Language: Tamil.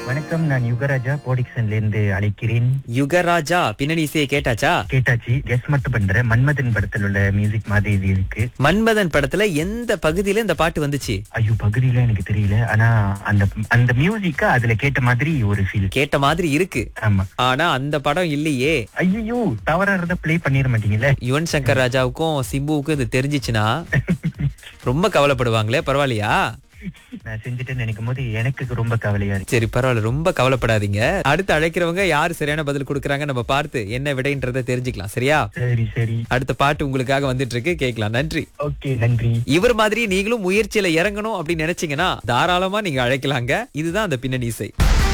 வணக்கம் நான் யுகராஜா போடிக்சன்ல இருந்து அழைக்கிறேன் யுகராஜா பின்னணி இசையை கேட்டாச்சா கேட்டாச்சு கெஸ் மட்டும் பண்றேன் மன்மதன் படத்துல உள்ள மியூசிக் மாதிரி இது இருக்கு மன்மதன் படத்துல எந்த பகுதியில இந்த பாட்டு வந்துச்சு ஐயோ பகுதியில எனக்கு தெரியல ஆனா அந்த அந்த மியூசிக்க அதுல கேட்ட மாதிரி ஒரு ஃபீல் கேட்ட மாதிரி இருக்கு ஆமா ஆனா அந்த படம் இல்லையே ஐயோ தவறா இருந்தா ப்ளே பண்ணிட மாட்டீங்கல்ல யுவன் சங்கர் ராஜாவுக்கும் சிம்புவுக்கும் இது தெரிஞ்சிச்சுன்னா ரொம்ப கவலைப்படுவாங்களே பரவாயில்லையா நான் செஞ்சுட்டேன்னு நினைக்கும் போது எனக்கு ரொம்ப கவலையா இருக்கு சரி பரவாயில்ல ரொம்ப கவலைப்படாதீங்க அடுத்து அழைக்கிறவங்க யாரு சரியான பதில் கொடுக்கறாங்க நம்ம பார்த்து என்ன விடைன்றதை தெரிஞ்சுக்கலாம் சரியா சரி சரி அடுத்த பாட்டு உங்களுக்காக வந்துட்டு இருக்கு கேட்கலாம் நன்றி ஓகே நன்றி இவர் மாதிரி நீங்களும் முயற்சியில இறங்கணும் அப்படின்னு நினைச்சீங்கன்னா தாராளமா நீங்க அழைக்கலாங்க இதுதான் அந்த பின்னணி இசை